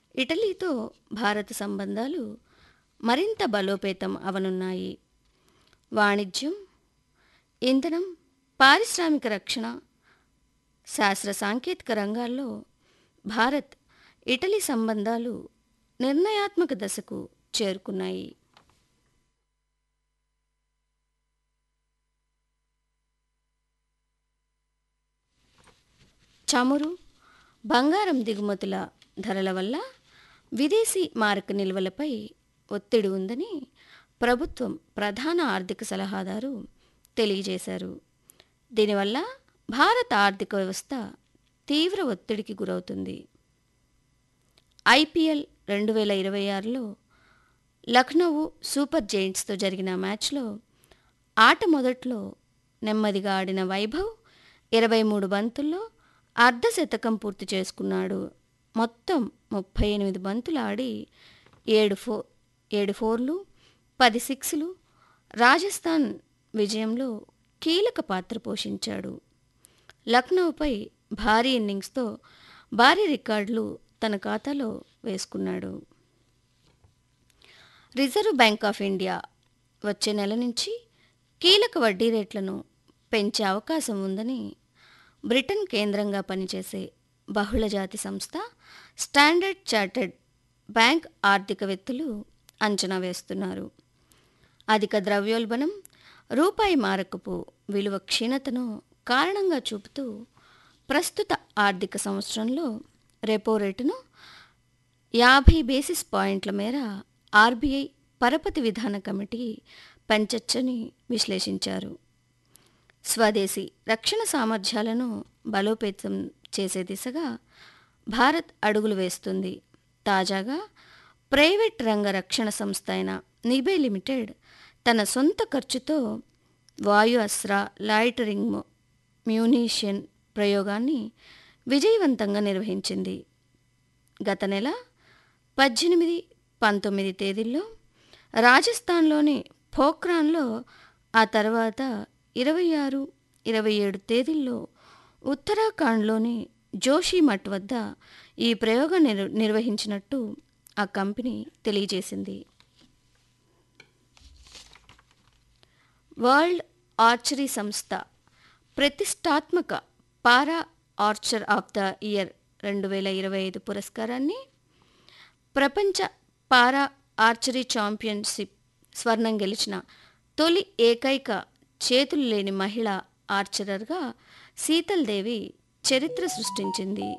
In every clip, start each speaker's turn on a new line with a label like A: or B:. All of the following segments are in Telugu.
A: ఇటలీతో భారత సంబంధాలు మరింత బలోపేతం అవనున్నాయి వాణిజ్యం ఇంధనం పారిశ్రామిక రక్షణ శాస్త్ర సాంకేతిక రంగాల్లో భారత్ ఇటలీ సంబంధాలు నిర్ణయాత్మక దశకు చేరుకున్నాయి చమురు బంగారం దిగుమతుల ధరల వల్ల విదేశీ మారక నిల్వలపై ఒత్తిడి ఉందని ప్రభుత్వం ప్రధాన ఆర్థిక సలహాదారు తెలియజేశారు దీనివల్ల భారత ఆర్థిక వ్యవస్థ తీవ్ర ఒత్తిడికి గురవుతుంది ఐపీఎల్ రెండు వేల ఇరవై ఆరులో లక్నోవు సూపర్ జైంట్స్తో జరిగిన మ్యాచ్లో ఆట మొదట్లో నెమ్మదిగా ఆడిన వైభవ్ ఇరవై మూడు బంతుల్లో అర్ధ శతకం పూర్తి చేసుకున్నాడు మొత్తం ముప్పై ఎనిమిది బంతులు ఆడి ఏడు ఫో ఏడు ఫోర్లు పది సిక్స్లు రాజస్థాన్ విజయంలో కీలక పాత్ర పోషించాడు లక్నోపై భారీ ఇన్నింగ్స్తో భారీ రికార్డులు తన ఖాతాలో వేసుకున్నాడు రిజర్వ్ బ్యాంక్ ఆఫ్ ఇండియా వచ్చే నెల నుంచి కీలక వడ్డీ రేట్లను పెంచే అవకాశం ఉందని బ్రిటన్ కేంద్రంగా పనిచేసే బహుళజాతి సంస్థ స్టాండర్డ్ చార్టెడ్ బ్యాంక్ ఆర్థికవేత్తలు అంచనా వేస్తున్నారు అధిక ద్రవ్యోల్బణం రూపాయి మారకపు విలువ క్షీణతను కారణంగా చూపుతూ ప్రస్తుత ఆర్థిక సంవత్సరంలో రెపో రేటును యాభై బేసిస్ పాయింట్ల మేర ఆర్బీఐ పరపతి విధాన కమిటీ పెంచొచ్చని విశ్లేషించారు స్వదేశీ రక్షణ సామర్థ్యాలను బలోపేతం చేసే దిశగా భారత్ అడుగులు వేస్తుంది తాజాగా ప్రైవేట్ రంగ రక్షణ సంస్థ అయిన నిబే లిమిటెడ్ తన సొంత ఖర్చుతో వాయు అస్త్ర లాయిటరింగ్ మ్యూనిషన్ ప్రయోగాన్ని విజయవంతంగా నిర్వహించింది గత నెల పద్దెనిమిది పంతొమ్మిది తేదీల్లో రాజస్థాన్లోని పోఖ్రాన్లో ఆ తర్వాత ఇరవై ఆరు ఇరవై ఏడు తేదీల్లో ఉత్తరాఖండ్లోని జోషిమఠ్ వద్ద ఈ ప్రయోగం నిర్ నిర్వహించినట్టు ఆ కంపెనీ తెలియజేసింది వరల్డ్ ఆర్చరీ సంస్థ ప్రతిష్టాత్మక para archer of the year రెండు వేల ఇరవై ఐదు పురస్కారాన్ని ప్రపంచ పారా ఆర్చరీ ఛాంపియన్షిప్ స్వర్ణం గెలిచిన తొలి ఏకైక చేతులు లేని మహిళ ఆర్చరర్గా శీతల్ దేవి చరిత్ర సృష్టించింది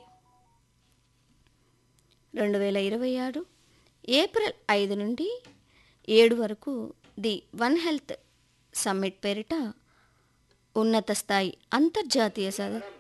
A: రెండు వేల ఇరవై ఆరు ఏప్రిల్ ఐదు నుండి ఏడు వరకు ది వన్ హెల్త్ సమ్మిట్ పేరిట ఉన్నత స్థాయి అంతర్జాతీయ సద